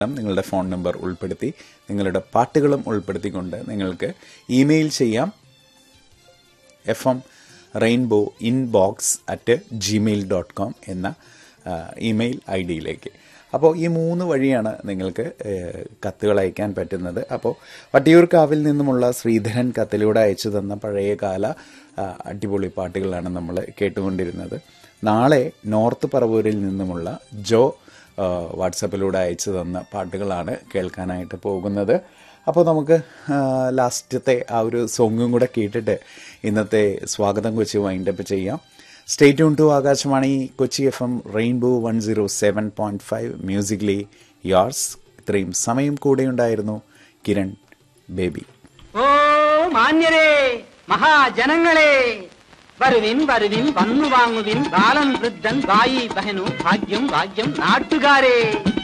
നിങ്ങളുടെ phone number ഉൾപ്പെടുത്തി നിങ്ങളുടെ പാട്ടുകളും ഉൾപ്പെടുത്തിക്കൊണ്ട് നിങ്ങൾക്ക് ഇമെയിൽ ചെയ്യാം F M rainbow inbox at Gmail dot com എന്ന ആ, ഇമെയിൽ ഐ ഡിയിലേക്ക് അപ്പോൾ ഈ മൂന്ന് വഴിയാണ് നിങ്ങൾക്ക് ഏഹ്, കത്തുകൾ അയക്കാൻ പറ്റുന്നത് അപ്പോൾ വട്ടിയൂർക്കാവിൽ നിന്നുമുള്ള ശ്രീധരൻ കത്തിലൂടെ അയച്ചു തന്ന പഴയകാല ആ, അടിപൊളി പാട്ടുകളാണ് നമ്മൾ കേട്ടുകൊണ്ടിരുന്നത് നാളെ നോർത്ത് പറവൂരിൽ നിന്നുമുള്ള ജോ ആ, വാട്സപ്പിലൂടെ അയച്ചു തന്ന പാട്ടുകളാണ് കേൾക്കാനായിട്ട് പോകുന്നത് അപ്പോൾ നമുക്ക് ആ, ലാസ്റ്റത്തെ ആ ഒരു സോങ്ങും കൂടെ കേട്ടിട്ട് ഇന്നത്തെ സ്വാഗതം കൊച്ചി വൈൻഡപ്പ് ചെയ്യാം stay tune to Akashvani Kochi F M rainbow one zero seven point five musically yours ഇത്രയും സമയം കൂടെയുണ്ടായിരുന്നു കിരൺ ബേബി ഓ മാന്യരേ മഹാജനങ്ങളെ വരുവിൻ വരുവിൻ വന്നു വാങ്ങുവിൻ ബാലൻ വൃദ്ധൻ ഭായി ബഹനു ഭാഗ്യം ഭാഗ്യം നാട്ടുകാരേ